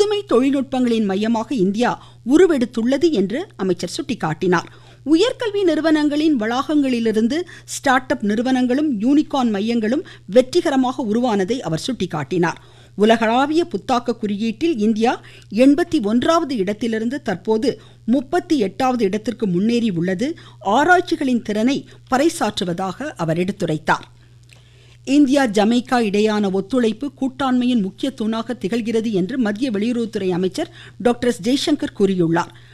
புதுமை தொழில்நுட்பங்களின் மையமாக இந்தியா உருவெடுத்துள்ளது என்று அமைச்சர் சுட்டிக்காட்டினார் உயர்கல்வி நிறுவனங்களின் வளாகங்களிலிருந்து ஸ்டார்ட் அப் நிறுவனங்களும் யூனிகார்ன் மையங்களும் வெற்றிகரமாக உருவானதை அவர் சுட்டிக்காட்டினார் உலகளாவிய புத்தாக்க குறியீட்டில் இந்தியா எண்பத்தி ஒன்றாவது இடத்திலிருந்து தற்போது முப்பத்தி எட்டாவது இடத்திற்கு முன்னேறி உள்ளது ஆராய்ச்சிகளின் திறனை பறைசாற்றுவதாக அவர் எடுத்துரைத்தார் இந்தியா ஜமைக்கா இடையான ஒத்துழைப்பு கூட்டாண்மையின் முக்கிய தூணாக திகழ்கிறது என்று மத்திய வெளியுறவுத்துறை அமைச்சர் டாக்டர் எஸ் ஜெய்சங்கர் கூறியுள்ளார்